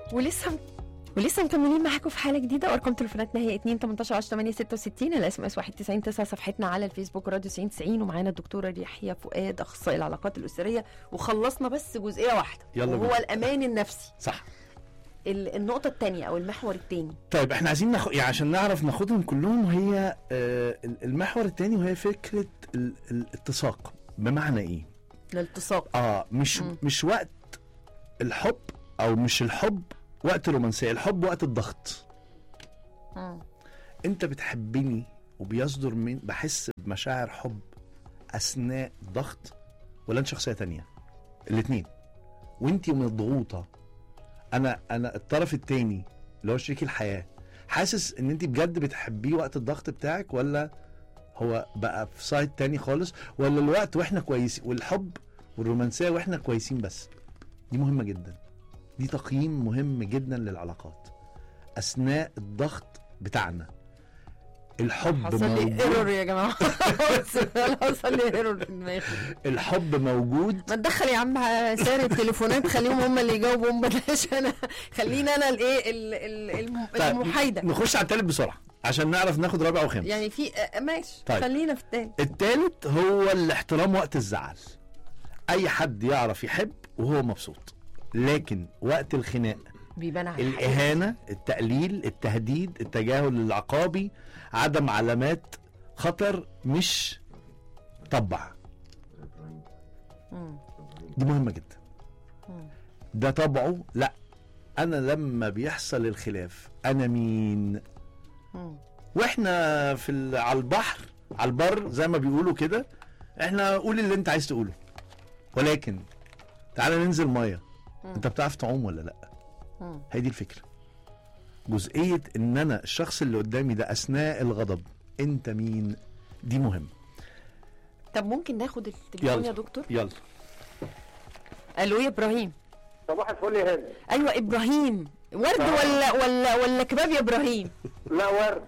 ولسه ولسه مكملين معاكم في حاله جديده وارقام تليفوناتنا هي 2 18 10 8 66 الاس ام اس 19 صفحتنا على الفيسبوك راديو 90 90 ومعانا الدكتوره يحيى فؤاد اخصائي العلاقات الاسريه وخلصنا بس جزئيه واحده يلا وهو بينا. الامان النفسي صح ال- النقطه الثانيه او المحور الثاني طيب احنا عايزين ناخد يعني عشان نعرف ناخدهم كلهم وهي آه المحور الثاني وهي فكره ال- الاتساق بمعنى ايه؟ الالتصاق اه مش مم. مش وقت الحب او مش الحب وقت الرومانسيه الحب وقت الضغط انت بتحبني وبيصدر من بحس بمشاعر حب اثناء ضغط ولا انت شخصيه تانية الاثنين وانت مضغوطه انا انا الطرف التاني اللي هو شريك الحياه حاسس ان انت بجد بتحبيه وقت الضغط بتاعك ولا هو بقى في سايد تاني خالص ولا الوقت واحنا كويسين والحب والرومانسيه واحنا كويسين بس دي مهمه جدا دي تقييم مهم جدا للعلاقات اثناء الضغط بتاعنا الحب حصل لي موجود ايرور يا جماعه حصل لي ايرور في دماغي الحب موجود ما تدخل يا عم ساري التليفونات خليهم هم اللي يجاوبوا هم بلاش انا خلينا انا الايه ال- ال- الم- طيب، المحايده نخش على التالت بسرعه عشان نعرف ناخد رابع وخامس يعني في آه، ماشي طيب. خلينا في التاني التالت هو الاحترام وقت الزعل اي حد يعرف يحب وهو مبسوط لكن وقت الخناق بيبان على الحقيقة. الاهانه التقليل التهديد التجاهل العقابي عدم علامات خطر مش طبع مم. دي مهمه جدا مم. ده طبعه لا انا لما بيحصل الخلاف انا مين مم. واحنا في ال- على البحر على البر زي ما بيقولوا كده احنا قول اللي انت عايز تقوله ولكن تعالى ننزل ميه مم. انت بتعرف تعوم ولا لا مم. هي دي الفكره جزئيه ان انا الشخص اللي قدامي ده اثناء الغضب انت مين دي مهم طب ممكن ناخد التليفون يلا. يا دكتور يلا الو يا ابراهيم صباح الفل يا هاني ايوه ابراهيم ورد آه. ولا ولا ولا كباب يا ابراهيم لا ورد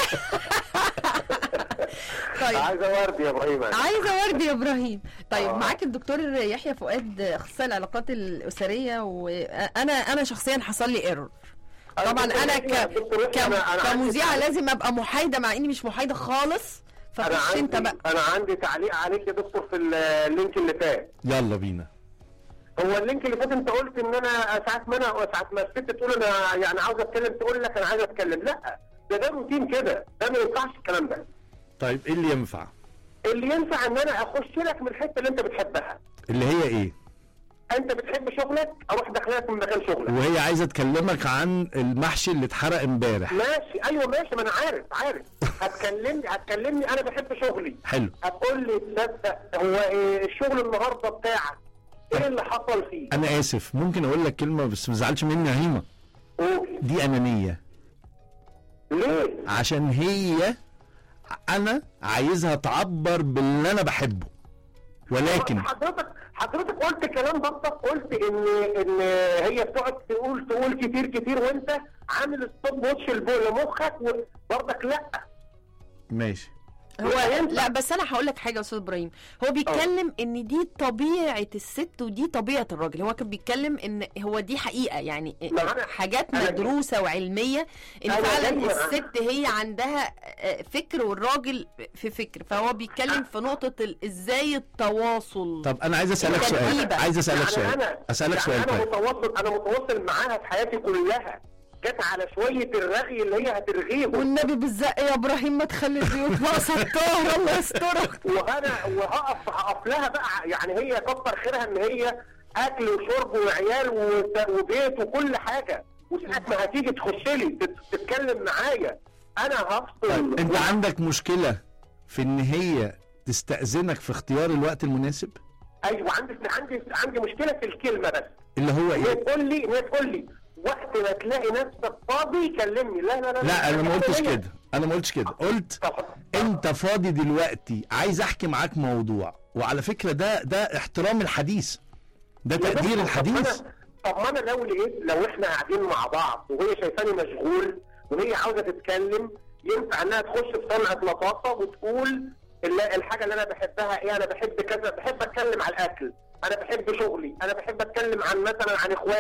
طيب عايزه ورد يا ابراهيم عايزه ورد يا ابراهيم طيب آه. معاك الدكتور يحيى فؤاد اخصائي العلاقات الاسريه وانا انا شخصيا حصل لي ايرور طبعا انا ك... ك... كمذيعه لازم ابقى محايده مع اني مش محايده خالص انا فخش عندي انت بقى انا عندي تعليق عليك يا دكتور في اللينك اللي فات يلا بينا هو اللينك اللي فات انت قلت ان انا ساعات ما انا ساعات ما الست تقول انا يعني عاوز اتكلم تقول لك انا عايز اتكلم لا ده ده روتين كده ده ما ينفعش الكلام ده طيب ايه اللي ينفع اللي ينفع ان انا اخش لك من الحته اللي انت بتحبها اللي هي ايه انت بتحب شغلك اروح داخلك من مكان شغلك وهي عايزه تكلمك عن المحشي اللي اتحرق امبارح ماشي ايوه ماشي ما انا عارف عارف هتكلمني هتكلمني انا بحب شغلي حلو هتقول لي تصدق هو إيه الشغل النهارده بتاعك ايه اللي حصل فيه؟ انا اسف ممكن اقول لك كلمه بس ما تزعلش مني يا هيما قول. دي انانيه ليه؟ عشان هي انا عايزها تعبر باللي انا بحبه ولكن حضرتك حضرتك قلت كلام برضك قلت ان ان هي بتقعد تقول تقول كتير كتير وانت عامل ستوب واتش لمخك برضك لا ماشي هو ينفع. لا بس انا هقول لك حاجه يا استاذ ابراهيم هو بيتكلم ان دي طبيعه الست ودي طبيعه الراجل هو كان بيتكلم ان هو دي حقيقه يعني ما أنا- حاجات أنا- مدروسه وعلميه ان أنا فعلا جاي- الست هي عندها آه، فكر والراجل في فكر فهو بيتكلم في نقطه ال- ازاي التواصل طب انا عايز اسالك سؤال التركيبة. عايز اسالك يعني سؤال انا اسالك يعني سؤال انا طيب متواصل انا متواصل معاها في حياتي كلها جت على شويه الرغي اللي هي هترغيهم والنبي بالزق يا ابراهيم ما تخلي البيوت ناقصه الطاهر الله يسترك وانا وهقف هقف لها بقى يعني هي كتر خيرها ان هي اكل وشرب وعيال وت- وبيت وكل حاجه وساعه ما هتيجي تخش لي تت- تتكلم معايا انا هفصل طيب انت عندك مشكله في ان هي تستأذنك في اختيار الوقت المناسب ايوه عندي عندي عندي مشكله في الكلمه بس اللي هو هي ايه تقول لي هي تقول لي وقت ما تلاقي نفسك فاضي كلمني لا لا لا لا انا ما قلتش هي- كده انا ما قلتش كده قلت طب- انت فاضي دلوقتي عايز احكي معاك موضوع وعلى فكره ده ده احترام الحديث ده يا تقدير دكتور، الحديث طب ما أنا- طب ما انا لو لقيت لو احنا قاعدين مع بعض وهي شايفاني مشغول وهي عاوزه تتكلم ينفع انها تخش في صنعه لطافه وتقول ال- الحاجه اللي انا بحبها ايه انا بحب كذا بحب اتكلم على الاكل انا بحب شغلي انا بحب اتكلم عن مثلا عن اخواتي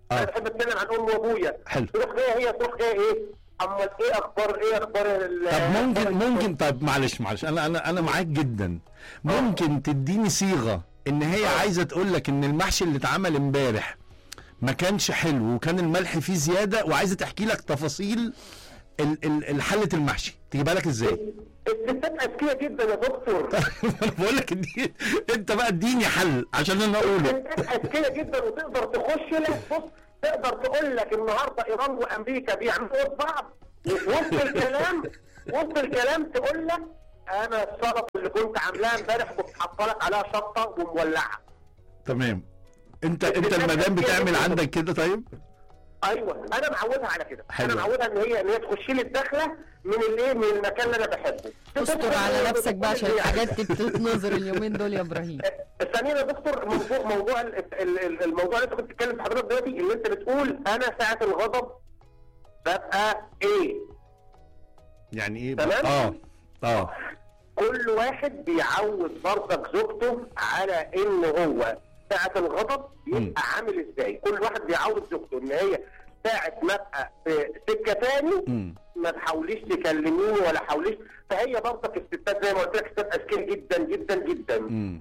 آه. انا بحب اتكلم عن امي وابويا حلو تروح جايه هي تروح جايه ايه امال ايه اخبار ايه اخبار ال- طب ممكن أخبار ممكن طب معلش معلش انا انا انا معاك جدا ممكن تديني صيغه ان هي آه. عايزه تقول لك ان المحشي اللي اتعمل امبارح ما كانش حلو وكان الملح فيه زياده وعايزه تحكي لك تفاصيل ال- ال- الحله المحشي تجيبها لك ازاي؟ الستات اذكياء جدا يا دكتور انا بقول لك دي انت بقى اديني حل عشان انا اقوله الستات اذكياء جدا وتقدر تخش لك بص تقدر تقول لك النهارده ايران وامريكا بيعملوا قد بعض وفي وسط الكلام وسط الكلام تقول لك انا السلطه اللي كنت عاملاها امبارح كنت حاطه لك عليها شطه ومولعه تمام انت انت المدام بتعمل عندك كده طيب؟ ايوه انا معودها على كده حلو. انا معودها ان هي ان هي تخش لي الدخله من الايه من المكان اللي انا بحبه استر على نفسك بقى عشان الحاجات دي بتتنظر اليومين دول يا ابراهيم الثانية يا دكتور موضوع موضوع ال- ال- ال- الموضوع اللي انت كنت بتتكلم في حضرتك دلوقتي اللي انت بتقول انا ساعة الغضب ببقى ايه؟ يعني ايه تمام. بقى؟ اه اه كل واحد بيعود برضك زوجته على ان هو ساعة الغضب مم. يبقى عامل ازاي؟ كل واحد بيعود زوجته ان هي ساعة ما ابقى في سكة تاني امم ما تحاوليش تكلميني ولا حاوليش فهي برضك الستات زي ما قلت لك ستات اذكياء جدا جدا جدا امم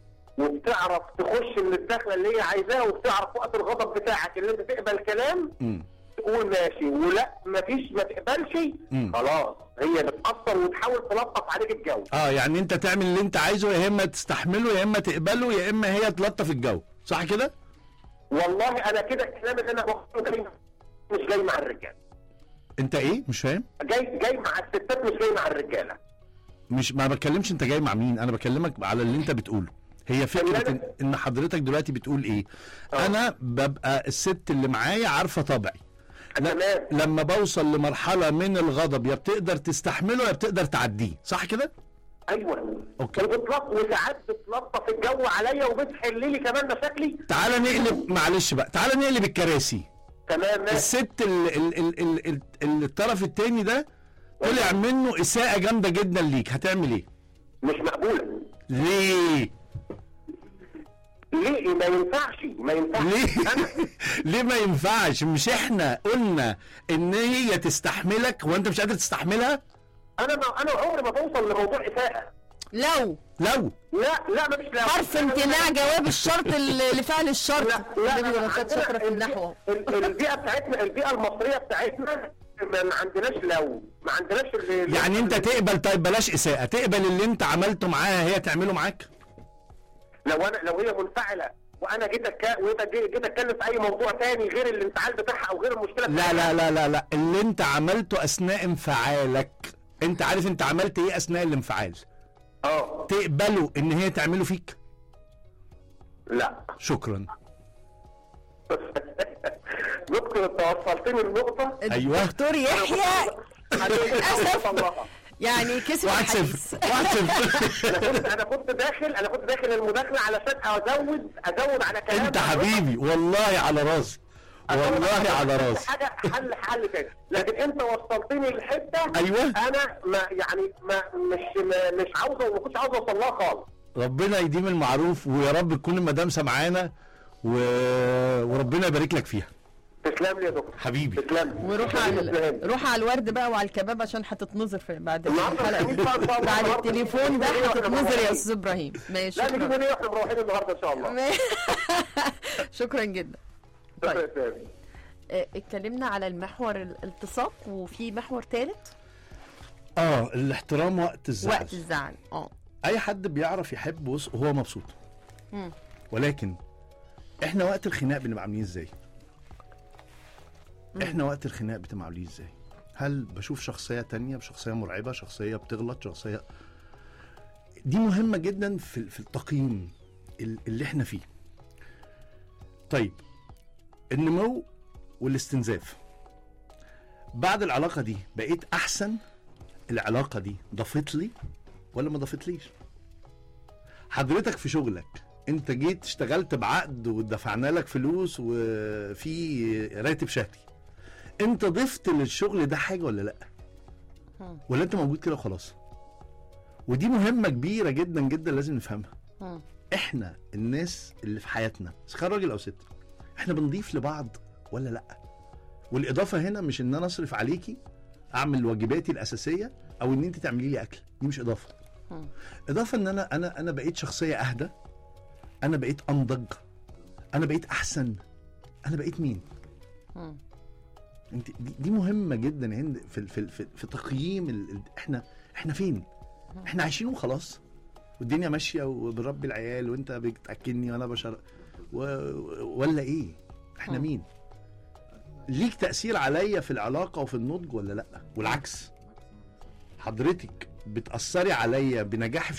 وبتعرف تخش من الدخله اللي هي عايزاها وبتعرف وقت الغضب بتاعك اللي انت تقبل كلام امم تقول ماشي ولا مفيش ما تقبلش مم. خلاص هي بتاثر وتحاول تلطف عليك الجو اه يعني انت تعمل اللي انت عايزه يا اما تستحمله يا اما تقبله يا اما هي تلطف الجو صح كده والله انا كده الكلام اللي انا بقوله جاي مش جاي مع الرجال انت ايه مش فاهم جاي جاي مع الستات مش جاي مع الرجاله مش ما بتكلمش انت جاي مع مين انا بكلمك على اللي انت بتقوله هي فكره اللي ان, أنا- ان حضرتك دلوقتي بتقول ايه آه. انا ببقى الست اللي معايا عارفه طبعي لا- تمام لما بوصل لمرحله من الغضب يا بتقدر تستحمله يا بتقدر تعديه صح كده ايوه أوكي. وبتلط وساعات بتلطف الجو عليا وبتحل لي كمان مشاكلي تعالى نقلب معلش بقى تعالى نقلب الكراسي تمام ماشي الست ال ال ال ال ال ال الطرف التاني ده طلع منه اساءه جامده جدا ليك هتعمل ايه مش مقبوله ليه ليه ما ينفعش ما ينفعش ليه أنا ليه ما ينفعش مش احنا قلنا ان هي تستحملك وانت مش قادر تستحملها انا ما انا عمري ما بوصل لموضوع اساءه لو لو لا لا ما فيش لا حرف امتناع جواب الشرط ال- لفعل الشرط لا لا النبي لا ولا كانت شاطره في النحو ال- ال- البيئه بتاعتنا البيئه المصريه بتاعتنا ما ما عندناش لو ما عندناش ال- يعني انت تقبل طيب بلاش اساءه تقبل اللي انت عملته معاها هي تعمله معاك لو انا لو هي منفعله وانا جيت أتك- وانت جي- جيت اتكلم في اي موضوع تاني غير الانفعال بتاعها او غير المشكله لا بتاعتها. لا لا لا لا اللي انت عملته اثناء انفعالك انت عارف انت عملت ايه اثناء الانفعال اه تقبله ان هي تعمله فيك لا شكرا دكتور انت وصلتني النقطه ايوه دكتور يحيى للأسف. يعني كسب واحد الحديث صفر واحد صفر انا كنت انا كنت داخل انا كنت داخل المداخله علشان ازود ازود على كلام انت حبيبي والله على راسي والله على راسي حاجه حل حل تاني لكن انت وصلتني لحته ايوه انا ما يعني ما مش ما مش عاوزه وما كنتش عاوز اوصل لها خالص ربنا يديم المعروف ويا رب تكون المدام سمعانا و... وربنا يبارك لك فيها تسلم لي يا دكتور حبيبي تسلم لي وروح تسلم لي. على روح على الورد بقى وعلى الكباب عشان هتتنظر في بعد النهارده الحلقه الخميس بقى إن شاء الله. بعد النهارده التليفون ده الخميس وإحنا هتتنظر يا مروحين. استاذ ابراهيم ماشي لا شكرا نجيب ليه واحنا مروحين النهارده ان شاء الله ما- شكرا جدا طيب تسلم. آه، اتكلمنا على المحور الالتصاق وفي محور ثالث اه الاحترام وقت الزعل وقت الزعل اه اي حد بيعرف يحب وص- وهو مبسوط مم. ولكن احنا وقت الخناق بنبقى عاملين ازاي احنا وقت الخناق بتبقى عاملين ازاي هل بشوف شخصيه تانية بشخصيه مرعبه شخصيه بتغلط شخصيه دي مهمه جدا في في التقييم ال- اللي احنا فيه طيب النمو والاستنزاف بعد العلاقه دي بقيت احسن العلاقه دي ضافت لي ولا ما ضافتليش حضرتك في شغلك انت جيت اشتغلت بعقد ودفعنا لك فلوس وفي راتب شهري انت ضفت للشغل ده حاجه ولا لا مم. ولا انت موجود كده وخلاص ودي مهمه كبيره جدا جدا لازم نفهمها مم. احنا الناس اللي في حياتنا سواء راجل او ست احنا بنضيف لبعض ولا لا والاضافه هنا مش ان انا اصرف عليكي اعمل واجباتي الاساسيه او ان انت تعملي لي اكل دي مش اضافه مم. اضافه ان انا انا انا بقيت شخصيه اهدى انا بقيت انضج انا بقيت احسن انا بقيت مين مم. انت دي, دي مهمه جدا يا هند في في في, في تقييم ال... ال- احنا احنا فين احنا عايشين وخلاص والدنيا ماشيه وبنربي العيال وانت بتاكلني وانا بشر و... ولا ايه احنا مم. مين ليك تاثير عليا في العلاقه وفي النضج ولا لا والعكس حضرتك بتاثري عليا بنجاحي في